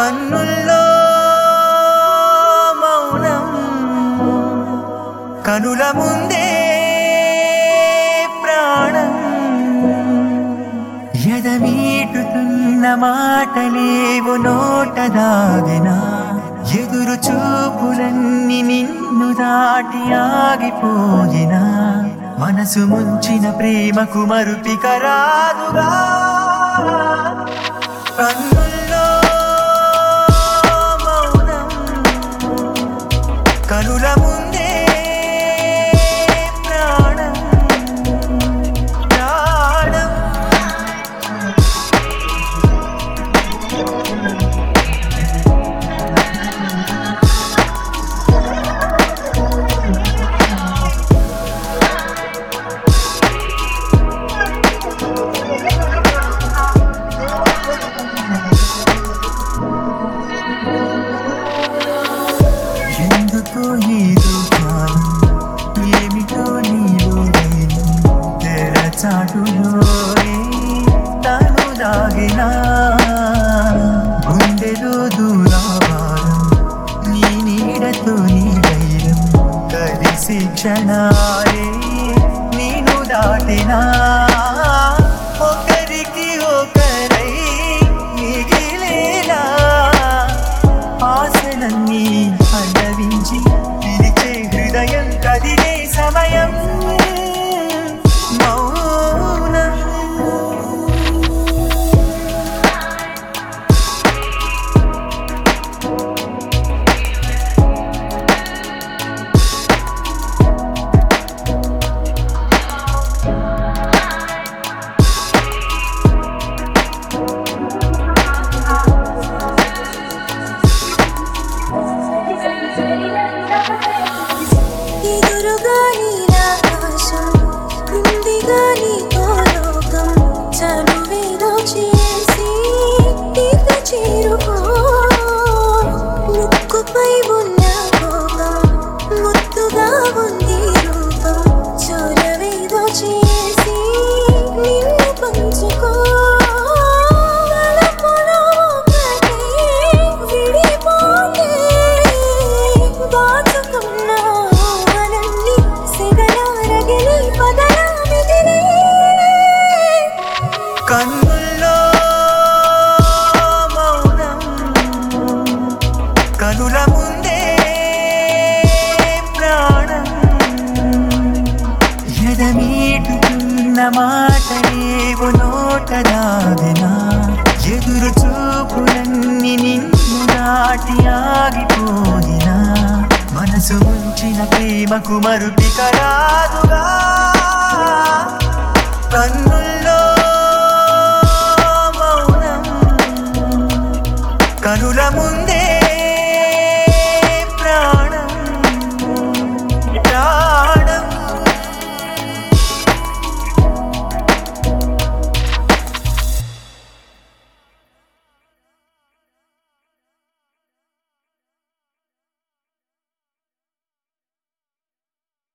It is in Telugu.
కన్నుల్లో మౌనం కనుల ముందే ప్రాణం ఎదమీటుతున్న మాటలేవు నోట దాగినా ఎదురు చూపులన్నీ నిన్ను దాటి ఆగిపోయినా మనసు ముంచిన ప్రేమకు మరుపిక రాదుగా కన్నుల్లో మౌనం కనుల ముందే ప్రాణం ప్రాణం ఎందుకో ఏదో జ్ఞానం ఏమిటో నీలో నేను తెరచాటులోనే తను దాగినా గుండెలో దూరావారం నీ నీడతో నీ ధైర్యం కలిసి క్షణాలే నేను దాటినా ఒకరికి ఒకరై మిగిలేలా ఆశలన్నీ పల్లవించి పిలిచే హృదయం కదిలే సమయం మౌనం ఎదురుగా నీలాకాశం ఉందిగా నీతో లోకం చనువేదో చేసి ఇక చేరుకో ముక్కుపై ఉన్న కోపం ముద్దుగా ఉంది రూపం చొరవేదో చేసి నిన్ను పంచుకో వలపులో ఒకటే విడిపోతే దాచుకున్న వలన్ని సెగలారగిలి పదలా మిగిలే కన్నుల్లో మౌనం కనుల ముందే ప్రాణం ఎదమీటుతున్న మాటలేవు నోట దాగినా ఎదురు చూపులన్నీ నిన్ను దాటి ఆగిపోయినా మనసు ఉంచిన ప్రేమకు మరుపిక రాదుగా కన్నుల్లో